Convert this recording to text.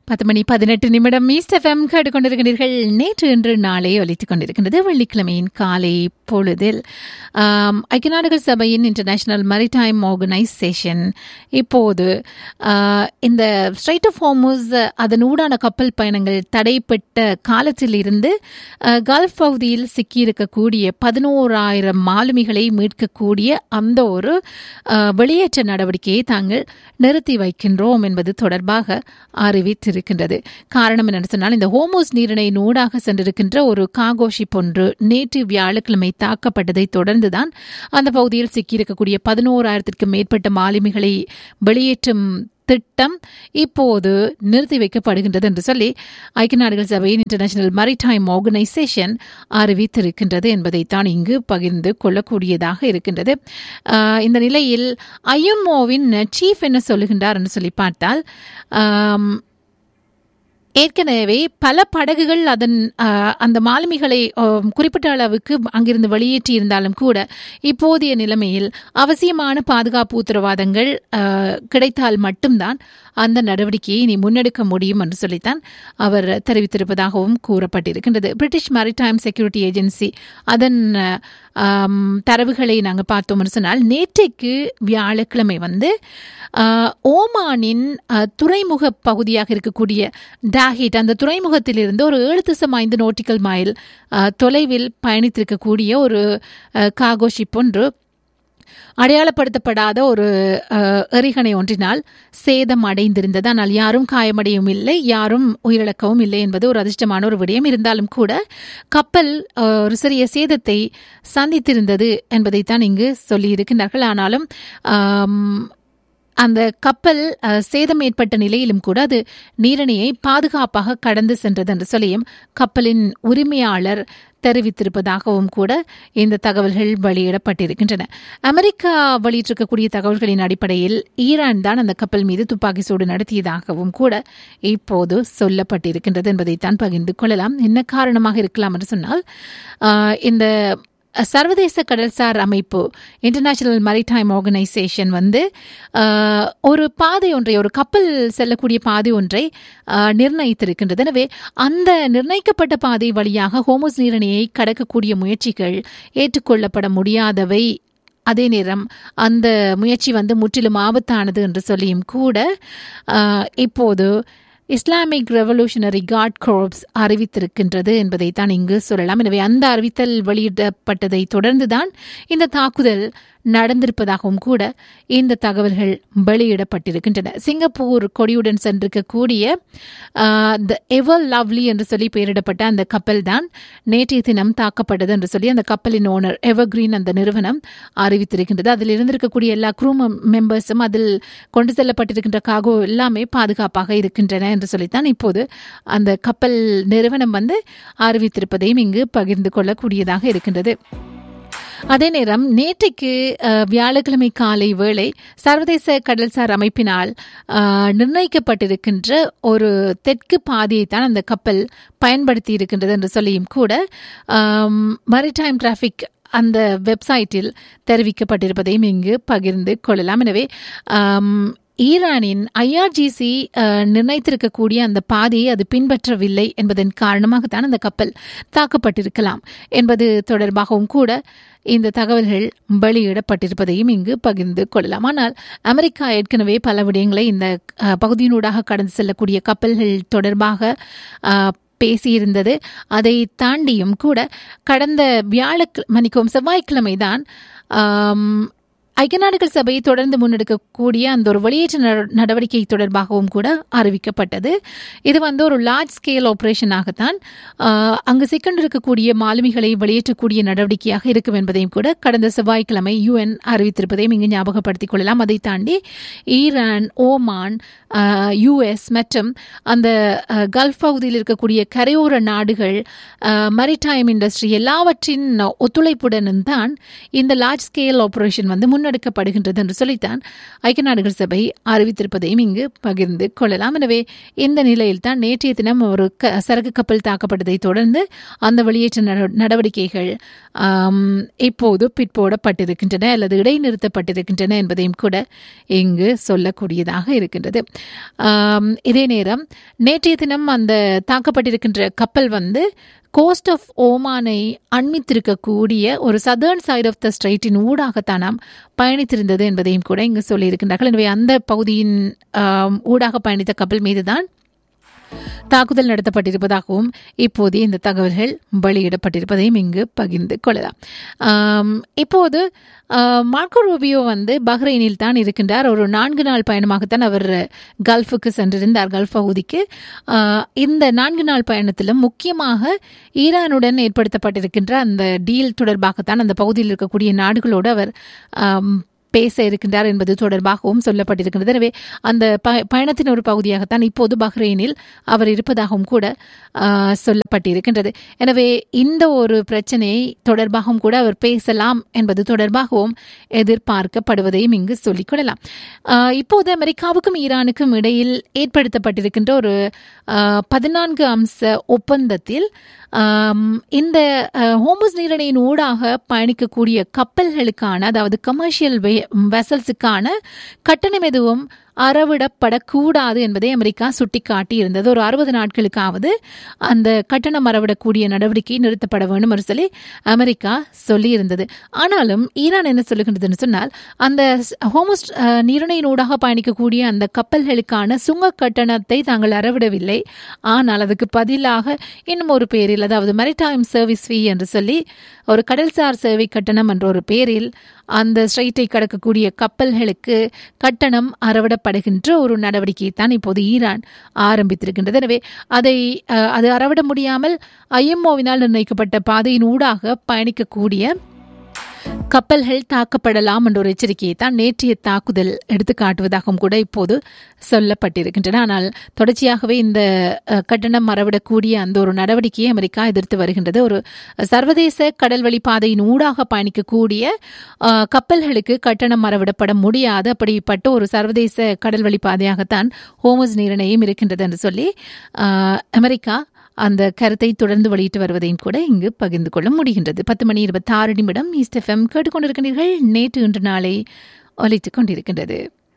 பத்து மணி பதினெட்டு நிமிடம் ஈஸ்ட் எஃப்எம் கேட்டுக்கொண்டிருக்கிறீர்கள் நேற்று இன்று நாளை ஒலித்துக் கொண்டிருக்கின்றது வெள்ளிக்கிழமையின் காலை பொழுதில் ஆம், ஐக்கிய நாடுகள் சபையின் இன்டர்நேஷனல் மரிடைம் ஆர்கனைசேஷன் இப்போது ஆ, இந்த ஸ்ட்ரைட் ஆஃப் ஹோமஸ் அதன் ஊடான கப்பல் பயணங்கள் தடைப்பட்ட காலத்தில் இருந்து ஆ, கல்ஃப் பகுதியில் சிக்கியிருக்கக்கூடிய பதினோராயிரம் மாலுமிகளை மீட்கக்கூடிய அந்த ஒரு ஆ, வெளியேற்ற நடவடிக்கையை தாங்கள் நிறுத்தி வைக்கின்றோம் என்பது தொடர்பாக அறிவித்திருக்கின்றது காரணம் என்னென்னு சொன்னால் இந்த ஹோமோஸ் நீரிணை நூடாக சென்றிருக்கின்ற ஒரு காகோஷிப் ஒன்று நேற்று வியாழக்கிழமை தாக்கப்பட்டதை தொடர்ந்துதான் அந்த பகுதியில் சிக்கியிருக்கக்கூடிய பதினோராயிரத்திற்கும் மேற்பட்ட மாலுமிகளை வெளியேற்றும் திட்டம் இப்போது நிறுத்தி வைக்கப்படுகின்றது என்று சொல்லி ஐக்கிய நாடுகள் சபையின் இன்டர்நேஷனல் மரிடைம் ஆர்கனைசேஷன் அறிவித்திருக்கின்றது என்பதைத்தான் இங்கு பகிர்ந்து கொள்ளக்கூடியதாக இருக்கின்றது ஆஹ் இந்த நிலையில் ஐஎம்ஓவின் சீஃப் என்ன சொல்லுகின்றார் என்று சொல்லி பார்த்தால் ஆம், ஏற்கனவே பல படகுகள் அதன் ஆஹ், அந்த மாலுமிகளை ஆம், குறிப்பிட்ட அளவுக்கு அங்கிருந்து வெளியேற்றி இருந்தாலும் கூட இப்போதைய நிலைமையில் அவசியமான பாதுகாப்பு உத்தரவாதங்கள் ஆஹ், கிடைத்தால் மட்டும்தான் அந்த நடவடிக்கையை இனி முன்னெடுக்க முடியும் என்று சொல்லித்தான் அவர் தெரிவித்திருப்பதாகவும் கூறப்பட்டிருக்கின்றது பிரிட்டிஷ் மேரிடைம் செக்யூரிட்டி ஏஜென்சி அதன் ஆம், தரவுகளை நாங்கள் பார்த்தோம் என்று சொன்னால் நேற்றைக்கு வியாழக்கிழமை வந்து ஆஹ், ஓமானின் ஆஹ், துறைமுக பகுதியாக இருக்கக்கூடிய டாஹிட் அந்த துறைமுகத்திலிருந்து ஒரு ஏழு தசம் ஐந்து நோட்டிக்கல் மைல் ஆஹ், தொலைவில் பயணித்திருக்கக்கூடிய ஒரு ஆஹ், காகோ ஷிப் ஒன்று அடையாளப்படுத்தப்படாத ஒரு அஹ், எறிகணை ஒன்றினால் சேதம் அடைந்திருந்தது ஆனால் யாரும் காயமடையவும் இல்லை யாரும் உயிரிழக்கவும் இல்லை என்பது ஒரு அதிர்ஷ்டமான ஒரு விடயம் இருந்தாலும் கூட கப்பல் அஹ், ஒரு சிறிய சேதத்தை சந்தித்திருந்தது என்பதைத்தான் இங்கு சொல்லியிருக்கின்றார்கள் ஆனாலும் ஆம், அந்த கப்பல் அஹ், சேதம் ஏற்பட்ட நிலையிலும் கூட அது நீரணியை பாதுகாப்பாக கடந்து சென்றது என்று சொல்லியும் கப்பலின் உரிமையாளர் தெரிவித்திருப்பதாகவும் கூட இந்த தகவல்கள் வெளியிடப்பட்டிருக்கின்றன அமெரிக்கா வெளியிட்டிருக்கக்கூடிய தகவல்களின் அடிப்படையில் ஈரான் தான் அந்த கப்பல் மீது துப்பாக்கி சூடு நடத்தியதாகவும் கூட இப்போது சொல்லப்பட்டிருக்கின்றது என்பதைத்தான் பகிர்ந்து கொள்ளலாம் என்ன காரணமாக இருக்கலாம் என்று சொன்னால் ஆஹ், இந்த சர்வதேச கடல்சார் அமைப்பு இன்டர்நேஷனல் மரிடைம் ஆர்கனைசேஷன் வந்து ஆஹ், ஒரு பாதை ஒன்றை ஒரு கப்பல் செல்லக்கூடிய பாதை ஒன்றை ஆஹ், நிர்ணயித்திருக்கின்றது எனவே அந்த நிர்ணயிக்கப்பட்ட பாதை வழியாக ஹோமோஸ் நீரணியை கடக்கக்கூடிய முயற்சிகள் ஏற்றுக்கொள்ளப்பட முடியாதவை அதே நேரம் அந்த முயற்சி வந்து முற்றிலும் ஆபத்தானது என்று சொல்லியும் கூட ஆஹ், இப்போது இஸ்லாமிக் ரெவல்யூஷனரி காட் கோர்ப்ஸ் அறிவித்திருக்கின்றது என்பதை தான் இங்கு சொல்லலாம் எனவே அந்த அறிவித்தல் வெளியிடப்பட்டதை தொடர்ந்துதான் இந்த தாக்குதல் நடந்திருப்பதாகவும் கூட இந்த தகவல்கள் வெளியிடப்பட்டிருக்கின்றன சிங்கப்பூர் கொடியுடன் சென்றிருக்கக்கூடிய த எவர் லவ்லி என்று சொல்லி பெயரிடப்பட்ட அந்த கப்பல் தான் நேற்றைய தினம் தாக்கப்பட்டது என்று சொல்லி அந்த கப்பலின் ஓனர் எவர்கிரீன் அந்த நிறுவனம் அறிவித்திருக்கின்றது அதில் இருந்திருக்கக்கூடிய எல்லா க்ரூ மெம்பர்ஸும் அதில் கொண்டு செல்லப்பட்டிருக்கின்ற காகோ எல்லாமே பாதுகாப்பாக இருக்கின்றன என்று சொல்லித்தான் இப்போது அந்த கப்பல் நிறுவனம் வந்து அறிவித்திருப்பதையும் இங்கு பகிர்ந்து கொள்ளக்கூடியதாக இருக்கின்றது அதே நேரம் நேற்றைக்கு அஹ், வியாழக்கிழமை காலை வேளை சர்வதேச கடல்சார் அமைப்பினால் அஹ், நிர்ணயிக்கப்பட்டிருக்கின்ற ஒரு தெற்கு பாதையை தான் அந்த கப்பல் பயன்படுத்தி இருக்கின்றது என்று சொல்லியும் கூட மரிடைம் டிராஃபிக் அந்த வெப்சைட்டில் தெரிவிக்கப்பட்டிருப்பதையும் இங்கு பகிர்ந்து கொள்ளலாம் எனவே ஆம், ஈரானின் ஐஆர்ஜிசி நிர்ணயித்திருக்கக்கூடிய அந்த பாதையை அது பின்பற்றவில்லை என்பதன் காரணமாகத்தான் அந்த கப்பல் தாக்கப்பட்டிருக்கலாம் என்பது தொடர்பாகவும் கூட இந்த தகவல்கள் வெளியிடப்பட்டிருப்பதையும் இங்கு பகிர்ந்து கொள்ளலாம் ஆனால் அமெரிக்கா ஏற்கனவே பல விடயங்களை இந்த அஹ், பகுதியினூடாக கடந்து செல்லக்கூடிய கப்பல்கள் தொடர்பாக அஹ், பேசியிருந்தது அதை தாண்டியும் கூட கடந்த வியாழக் மன்னிக்கவும் செவ்வாய்க்கிழமை தான் ஐக்கிய நாடுகள் சபை தொடர்ந்து முன்னெடுக்கக்கூடிய அந்த ஒரு வெளியேற்ற நட- நடவடிக்கை தொடர்பாகவும் கூட அறிவிக்கப்பட்டது இது வந்து ஒரு லார்ஜ் ஸ்கேல் ஆபரேஷனாகத்தான் ஆஹ், அங்கு சிக்கண்டிருக்கக்கூடிய மாலுமிகளை வெளியேற்றக்கூடிய நடவடிக்கையாக இருக்கும் என்பதையும் கூட கடந்த செவ்வாய்க்கிழமை யுஎன் அறிவித்திருப்பதையும் இங்கு ஞாபகப்படுத்திக் கொள்ளலாம் அதை தாண்டி ஈரான் ஓமான் யுஎஸ் மற்றும் அந்த அஹ், கல்ஃப் பகுதியில் இருக்கக்கூடிய கரையோர நாடுகள் மரிடைம் இண்டஸ்ட்ரி எல்லாவற்றின் ஒத்துழைப்புடனும் தான் இந்த லார்ஜ் ஸ்கேல் ஆபரேஷன் வந்து முன்னெடுக்க முன்னெடுக்கப்படுகின்றது என்று சொல்லித்தான் ஐக்கிய நாடுகள் சபை அறிவித்திருப்பதையும் இங்கு பகிர்ந்து கொள்ளலாம் எனவே இந்த நிலையில் தான் நேற்றைய தினம் ஒரு க சரக்கு கப்பல் தாக்கப்பட்டதை தொடர்ந்து அந்த வெளியேற்ற நட- நடவடிக்கைகள் ஆம், இப்போது பிற்போடப்பட்டிருக்கின்றன அல்லது இடைநிறுத்தப்பட்டிருக்கின்றன என்பதையும் கூட இங்கு சொல்லக்கூடியதாக இருக்கின்றது ஆம், இதே நேரம் நேற்றைய தினம் அந்த தாக்கப்பட்டிருக்கின்ற கப்பல் வந்து கோஸ்ட் ஆஃப் ஓமானை அண்மித்திருக்கக்கூடிய ஒரு சதர்ன் சைடு ஆஃப் த ஸ்ட்ரைட்டின் ஊடாகத்தான் நாம் பயணித்திருந்தது என்பதையும் கூட இங்கு சொல்லியிருக்கின்றார்கள் எனவே அந்த பகுதியின் ஆம், ஊடாக பயணித்த கப்பல் மீதுதான் தாக்குதல் நடத்தப்பட்டிருப்பதாகவும் இப்போது இந்த தகவல்கள் வெளியிடப்பட்டிருப்பதையும் இங்கு பகிர்ந்து கொள்ளலாம் ஆம், இப்போது ஆ, மார்க்கோ ரூபியோ வந்து பஹ்ரைனில் தான் இருக்கின்றார் ஒரு நான்கு நாள் பயணமாகத்தான் அவர் கல்ஃபுக்கு சென்றிருந்தார் கல்ஃப் பகுதிக்கு ஆ, இந்த நான்கு நாள் பயணத்திலும் முக்கியமாக ஈரானுடன் ஏற்படுத்தப்பட்டிருக்கின்ற அந்த டீல் தொடர்பாகத்தான் அந்த பகுதியில் இருக்கக்கூடிய நாடுகளோடு அவர் ஆம், பேச இருக்கின்றார் என்பது தொடர்பாகவும் சொல்லப்பட்டிருக்கின்றது எனவே அந்த ப- பயணத்தின் ஒரு பகுதியாகத்தான் இப்போது பஹ்ரைனில் அவர் இருப்பதாகவும் கூட ஆ, சொல்லப்பட்டிருக்கின்றது எனவே இந்த ஒரு பிரச்சனையை தொடர்பாகவும் கூட அவர் பேசலாம் என்பது தொடர்பாகவும் எதிர்பார்க்கப்படுவதையும் இங்கு சொல்லிக்கொள்ளலாம் ஆ, இப்போது அமெரிக்காவுக்கும் ஈரானுக்கும் இடையில் ஏற்படுத்தப்பட்டிருக்கின்ற ஒரு ஆ, பதினான்கு அம்ச ஒப்பந்தத்தில் ஆம், இந்த ஹோமஸ் நீரிணையின் ஊடாக பயணிக்கக்கூடிய கப்பல்களுக்கான அதாவது கமர்ஷியல் வெசல்ஸுக்கான கட்டணம் எதுவும் அறவிடப்படக்கூடாது என்பதை அமெரிக்கா சுட்டிக்காட்டி இருந்தது ஒரு அறுபது நாட்களுக்காவது அந்த கட்டணம் அறவிடக்கூடிய நடவடிக்கை நிறுத்தப்பட வேண்டும் என்று சொல்லி அமெரிக்கா சொல்லி இருந்தது ஆனாலும் ஈரான் என்ன சொல்லுகின்றதுன்னு சொன்னால் அந்த ஹோமஸ் நீரிணையின் ஊடாக பயணிக்கக்கூடிய அந்த கப்பல்களுக்கான சுங்க கட்டணத்தை தாங்கள் அறவிடவில்லை ஆனால் அதுக்கு பதிலாக இன்னும் ஒரு பேரில் அதாவது மெரிடைம் சர்வீஸ் ஃபீ என்று சொல்லி ஒரு கடல்சார் சேவை கட்டணம் என்ற ஒரு பேரில் அந்த ஸ்ட்ரைட்டை கடக்கக்கூடிய கப்பல்களுக்கு கட்டணம் அறவிடப்படுகின்ற ஒரு நடவடிக்கையை தான் இப்போது ஈரான் ஆரம்பித்திருக்கின்றது எனவே அதை அஹ், அது அறவிட முடியாமல் ஐஎம்ஓவினால் நிர்ணயிக்கப்பட்ட பாதையின் ஊடாக பயணிக்கக்கூடிய கப்பல்கள் தாக்கப்படலாம் என்ற ஒரு எச்சரிக்கையை தான் நேற்றைய தாக்குதல் எடுத்து காட்டுவதாகவும் கூட இப்போது சொல்லப்பட்டிருக்கின்றன ஆனால் தொடர்ச்சியாகவே இந்த அஹ், கட்டணம் மறவிடக்கூடிய அந்த ஒரு நடவடிக்கையை அமெரிக்கா எதிர்த்து வருகின்றது ஒரு சர்வதேச கடல்வழி பாதையின் ஊடாக பயணிக்கக்கூடிய அஹ், கப்பல்களுக்கு கட்டணம் மறவிடப்பட முடியாது அப்படிப்பட்ட ஒரு சர்வதேச கடல்வழி பாதையாகத்தான் ஹோமஸ் நீரிணையும் இருக்கின்றது என்று சொல்லி அஹ், அமெரிக்கா அந்த கருத்தை தொடர்ந்து வெளியிட்டு வருவதையும் கூட இங்கு பகிர்ந்து கொள்ள முடிகின்றது பத்து மணி இருபத்தி ஆறு நிமிடம் ஈஸ்ட் எஃப்எம் கேட்டுக்கொண்டிருக்கின்றீர்கள் நேற்று இன்று நாளை ஒலித்துக் கொண்டிருக்கின்றது